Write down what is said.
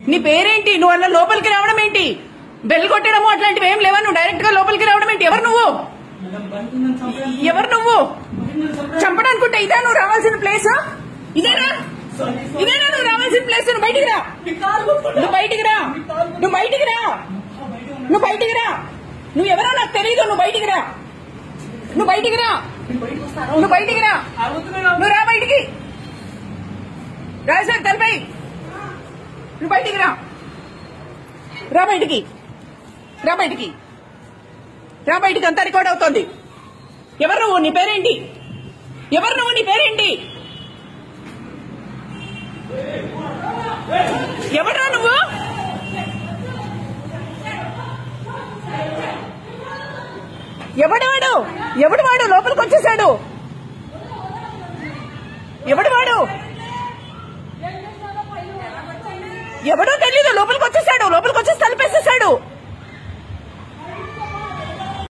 నీ పేరేంటి నువ్వు అలా లోపలికి రావడం ఏంటి బెల్ కొట్టడము అట్లాంటివి ఏం లేవా నువ్వు డైరెక్ట్ గా లోపలికి రావడం ఏంటి ఎవరు నువ్వు ఎవరు నువ్వు చంపడానుకుంటే ఇదా నువ్వు రావాల్సిన ప్లేస్ ఇదేనా ఇదేనా నువ్వు రావాల్సిన ప్లేస్ నువ్వు బయటికి రా నువ్వు బయటికి రా నువ్వు బయటికి రా నువ్వు బయటికి రా నువ్వు ఎవరో నాకు తెలియదు నువ్వు బయటికి రా నువ్వు బయటికి రా నువ్వు బయటికి రా నువ్వు రా బయటికి రాజార్ తలపై నువ్వు బయటికి రా రా బయటికి రా బయటికి రా బయటికి అంతా రికార్డ్ అవుతోంది ఎవరు నువ్వు నీ పేరేంటి ఎవరు నువ్వు నీ పేరేంటి ఎవడ్రా నువ్వు ఎవడు వాడు ఎవడు వాడు లోపలికి వచ్చేసాడు ఎవడు వాడు ఎవడో తెలీదు లోపలికి వచ్చేసాడు లోపలికి వచ్చేసి తలుపు